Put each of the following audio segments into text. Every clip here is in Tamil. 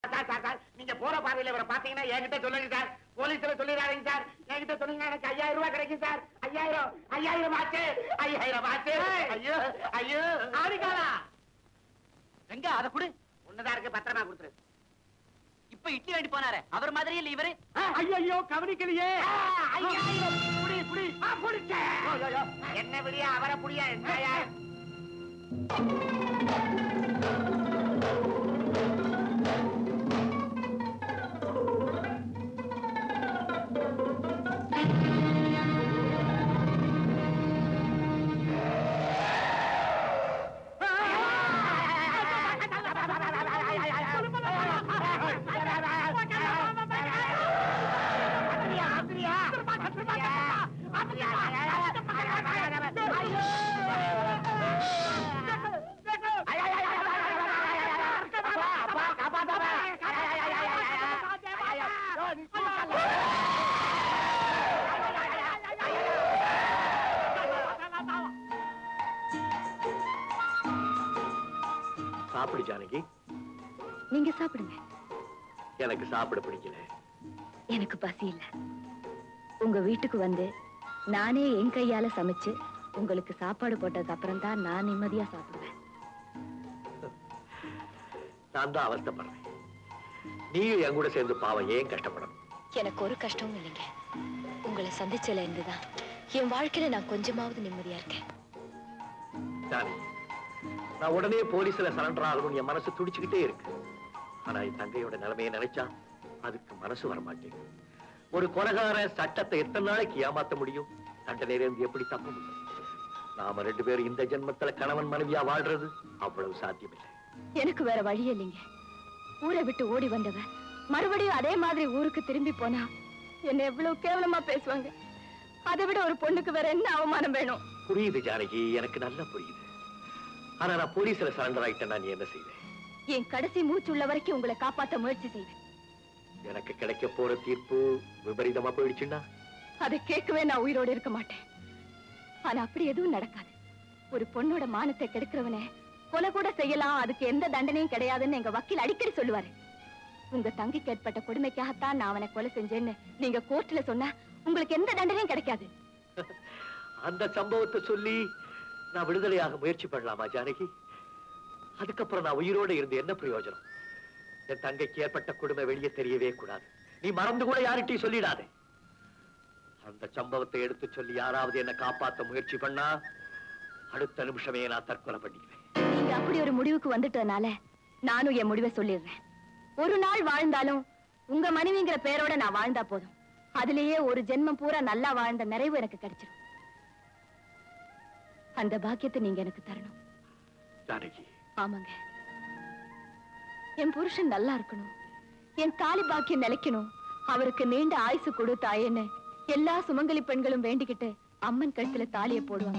சார் சார் சார் நீங்க போற பாதையில இவரை பாத்தீங்கன்னா என்கிட்ட சொல்லுங்க சார் போலீஸ்ல சொல்லிடாதீங்க சார் என்கிட்ட சொன்னீங்கன்னா எனக்கு ஐயாயிரம் ரூபாய் கிடைக்கும் சார் ஐயாயிரம் ஐயாயிரம் ஆச்சு ஐயாயிரம் ஆச்சு ஐயோ ஐயோ ஆடிக்காலா எங்க அத குடு ஒண்ணுதான் இருக்கு பத்திரமா கொடுத்துரு இப்ப இட்லி வேண்டி போனாரு அவர் மாதிரி இல்ல இவரு ஐயோ கவனிக்கலையே ஐயாயிரம் புடி புடி ஆ, புடிச்சேன். என்ன விடியா அவரை புடியா என்னையா சாப்பிடு ஜானகி நீங்க சாப்பிடுங்க எனக்கு சாப்பிட பிடிக்கல எனக்கு பசி இல்ல உங்க வீட்டுக்கு வந்து நானே என் கையால சமைச்சு உங்களுக்கு சாப்பாடு போட்டதுக்கு அப்புறம் தான் நான் நிம்மதியா சாப்பிடுவேன் நான் தான் அவஸ்தைப்படுறேன் நீயும் என் கூட சேர்ந்து பாவம் ஏன் கஷ்டப்படணும் எனக்கு ஒரு கஷ்டமும் இல்லைங்க உங்களை சந்திச்சல இருந்துதான் என் வாழ்க்கையில நான் கொஞ்சமாவது நிம்மதியா இருக்கேன் ஜானகி நான் உடனே போலீஸ்ல சரண்டர் ஆகணும்னு என் மனசு துடிச்சுக்கிட்டே இருக்கு ஆனா என் தங்கையோட நிலைமையை நினைச்சா அதுக்கு மனசு வர மாட்டேங்குது ஒரு கொலகார சட்டத்தை எத்தனை நாளைக்கு ஏமாத்த முடியும் தண்டனையிலிருந்து எப்படி தப்ப முடியும் நாம ரெண்டு பேரும் இந்த ஜென்மத்துல கணவன் மனைவியா வாழ்றது அவ்வளவு சாத்தியமில்லை எனக்கு வேற வழி இல்லைங்க ஊரை விட்டு ஓடி வந்தவ மறுபடியும் அதே மாதிரி ஊருக்கு திரும்பி போனா என்ன எவ்வளவு கேவலமா பேசுவாங்க அதை விட ஒரு பொண்ணுக்கு வேற என்ன அவமானம் வேணும் புரியுது ஜானகி எனக்கு நல்லா புரியுது ஆனா நான் போலீஸ்ல சரண்டர் ஆயிட்டேன்னா நீ என்ன செய்வேன் என் கடைசி மூச்சு உள்ள வரைக்கும் உங்களை காப்பாத்த முயற்சி செய்வேன் எனக்கு கிடைக்க போற தீர்ப்பு விபரீதமா போயிடுச்சுன்னா அதை கேட்கவே நான் உயிரோடு இருக்க மாட்டேன் ஆனா அப்படி எதுவும் நடக்காது ஒரு பொண்ணோட மானத்தை கெடுக்கிறவனே கொலை கூட செய்யலாம் அதுக்கு எந்த தண்டனையும் கிடையாதுன்னு எங்க வக்கீல் அடிக்கடி சொல்லுவாரு உங்க தங்கிக்கு ஏற்பட்ட கொடுமைக்காகத்தான் நான் அவனை கொலை செஞ்சேன்னு நீங்க கோர்ட்ல சொன்னா உங்களுக்கு எந்த தண்டனையும் கிடைக்காது அந்த சம்பவத்தை சொல்லி நான் விடுதலையாக முயற்சி பண்ணலாமா ஜானகி அதுக்கப்புறம் நான் உயிரோட இருந்து என்ன பிரயோஜனம் என் தங்கைக்கு ஏற்பட்ட கொடுமை வெளியே தெரியவே கூடாது நீ மறந்து கூட யார்கிட்டயும் சொல்லிடாதே அந்த சம்பவத்தை எடுத்து சொல்லி யாராவது என்ன காப்பாத்த முயற்சி பண்ணா அடுத்த நிமிஷமே நான் தற்கொலை பண்ணிக்குவேன் நீங்க அப்படி ஒரு முடிவுக்கு வந்துட்டதுனால நானும் என் முடிவை சொல்லிடுறேன் ஒரு நாள் வாழ்ந்தாலும் உங்க மனைவிங்கிற பேரோட நான் வாழ்ந்தா போதும் அதுலயே ஒரு ஜென்மம் பூரா நல்லா வாழ்ந்த நிறைவு எனக்கு கிடைச்சிடும் அந்த பாக்கியத்தை நீங்க எனக்கு தரணும் ஜானகி ஆமாங்க என் புருஷன் நல்லா இருக்கணும் என் தாலி பாக்கியம் நிலைக்கணும் அவருக்கு நீண்ட ஆயுசு கொடு தாயேன்னு எல்லா சுமங்கலி பெண்களும் வேண்டிக்கிட்டு அம்மன் கழுத்துல தாலியை போடுவாங்க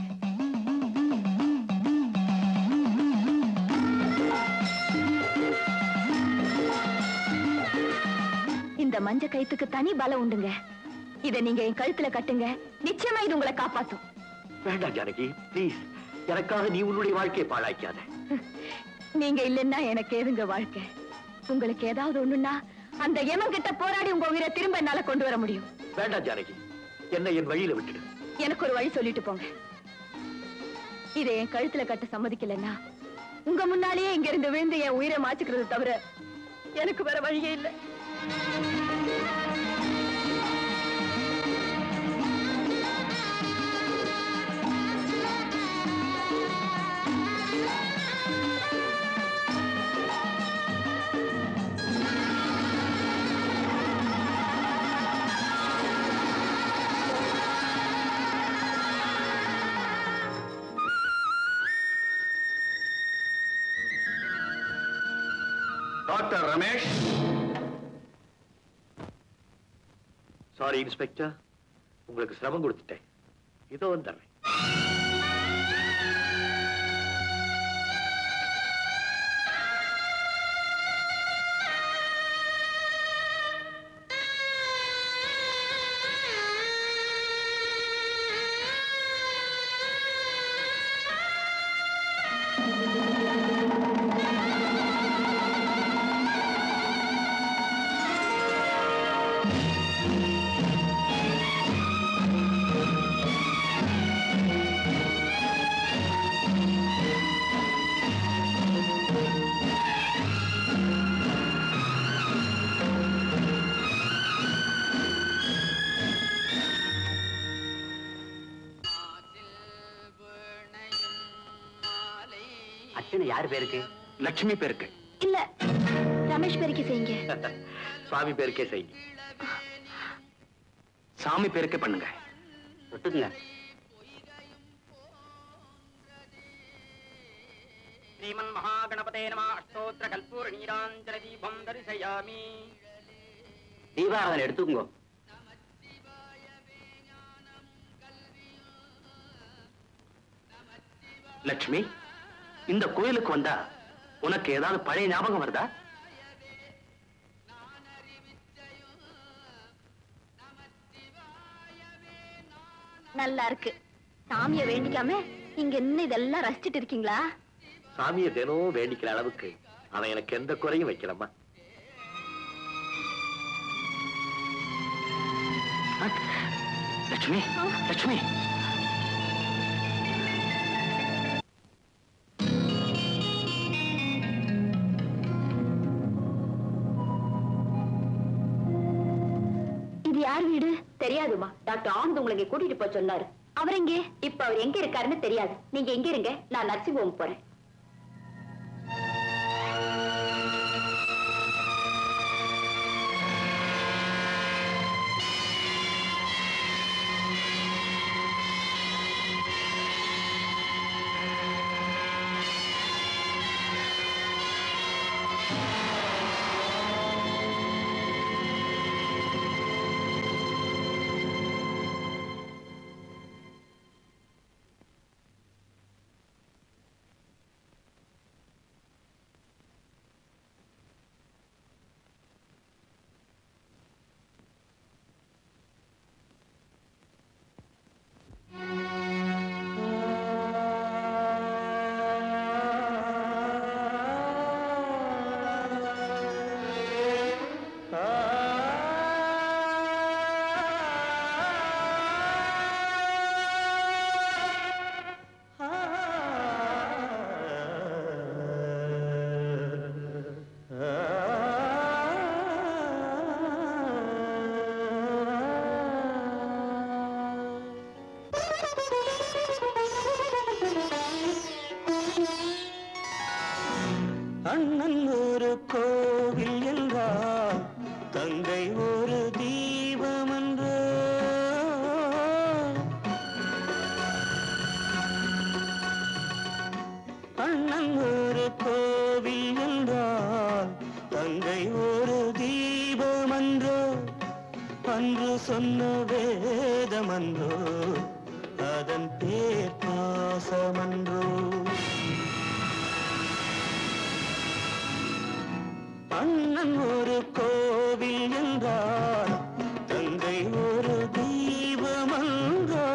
இந்த மஞ்ச கயித்துக்கு தனி பலம் உண்டுங்க இத நீங்க என் கழுத்துல கட்டுங்க நிச்சயமா இது உங்களை காப்பாத்தும் வேண்டாம் ஜானகி ப்ளீஸ் எனக்காக நீ உன்னுடைய வாழ்க்கையை பாழாக்காத நீங்க இல்லைன்னா எனக்கு ஏதுங்க வாழ்க்கை உங்களுக்கு ஏதாவது ஒண்ணுன்னா அந்த யமன் கிட்ட போராடி உங்க உயிரை திரும்ப என்னால கொண்டு வர முடியும் வேண்டாம் ஜானகி என்னை என் வழியில விட்டுடு எனக்கு ஒரு வழி சொல்லிட்டு போங்க இதை என் கழுத்துல கட்ட சம்மதிக்கலன்னா உங்க முன்னாலேயே இங்க இருந்து விழுந்து என் உயிரை மாச்சுக்கிறது தவிர எனக்கு வேற வழியே இல்லை டாக்டர் ரமேஷ் சாரி இன்ஸ்பெக்டர் உங்களுக்கு சிரமம் கொடுத்துட்டேன் இதோ வந்துடுறேன் யார் பேருக்கு லட்சுமி பேருக்கு இல்ல ரமேஷ் பேருக்கு செய்யுங்க சுவாமி பேருக்கே செய்யுங்க சாமி பேருக்கே பண்ணுங்க விட்டுக்குங்க ஸ்ரீமன் மகாகணபதே நம அஷ்டோத்திர கல்பூர நீராஞ்சன தீபம் தரிசயாமி தீபாராதனை எடுத்துக்கோங்க லட்சுமி இந்த கோயிலுக்கு வந்தா உனக்கு ஏதாவது பழைய ஞாபகம் வருதா நல்லா இருக்கு சாமிய வேண்டிக்காம இங்க என்ன இதெல்லாம் ரசிச்சிட்டு இருக்கீங்களா சாமியை தினம் வேண்டிக்கிற அளவுக்கு அவன் எனக்கு எந்த குறையும் வைக்கிறம்மா லட்சுமி லட்சுமி இது யார் வீடு தெரியாதுமா டாக்டர் ஆனந்த் உங்களுக்கு கூட்டிட்டு போய் சொன்னாரு அவர் எங்கே இப்ப அவர் எங்க இருக்காருன்னு தெரியாது நீங்க எங்க இருங்க நான் நர்சிங் ஹோம் போறேன் அண்ணன் ஒரு கோவில் என்றால் தங்கை ஒரு தீபம் என்றோ அண்ணன் ஒரு கோவில் என்றால் தங்கை ஒரு தீபம் என்றோ அன்று சொன்ன வேதமன்றோ அதன் பேர் பாசமன்றோ அண்ணன் ஒரு கோவில் என்றார் தங்கை ஒரு தீபமன்றோ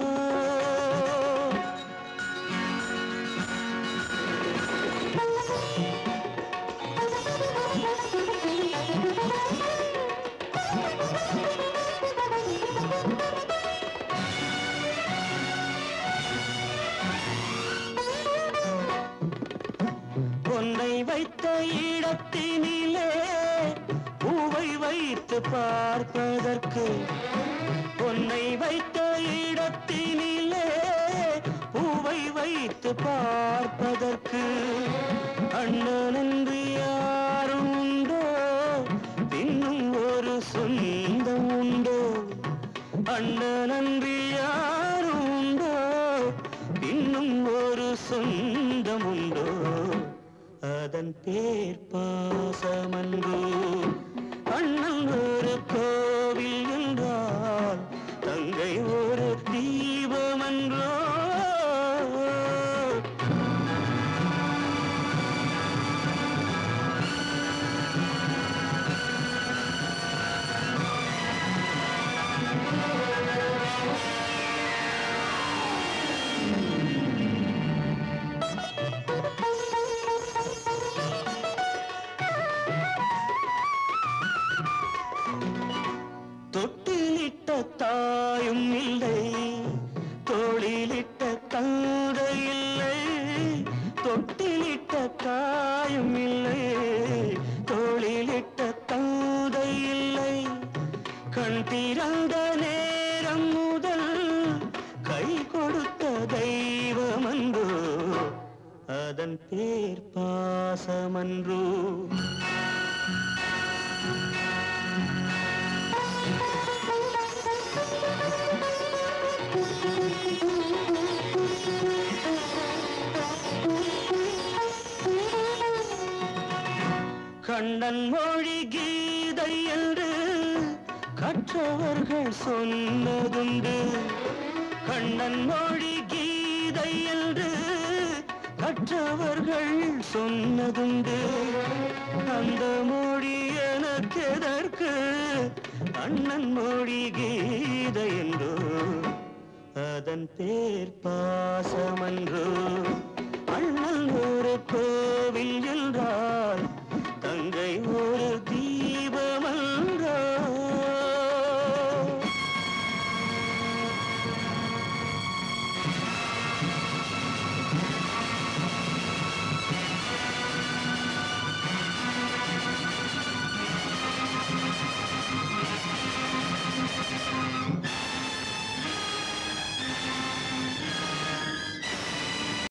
பொன்னை வைத்த இடத்தினிலே பூவை வைத்து பார்ப்பதற்கு பொன்னை வைத்த இடத்தினிலே பூவை வைத்து பார்ப்பதற்கு அண்ணன் என்று யாரும் உண்டோ இன்னும் ஒரு சொந்தம் உண்டோ அண்ணன் என்று யாரும் உண்டோ இன்னும் ஒரு சொந்தம் உண்டோ அதன் பேர் பாசமன்றோ அண்ணன் ஒரு கோவில் என்றால் தங்கை ஒரு தீபமன்றோ கண்ணன் மொழி கீதை என்று கற்றவர்கள் சொன்னதுண்டு கண்ணன் மொழி கீதை என்று கற்றவர்கள் சொன்னதுண்டு அந்த மொழி எனக்கு எதற்கு அண்ணன் மொழி கீதை என்றோ அதன் பேர் பாசமன்றோ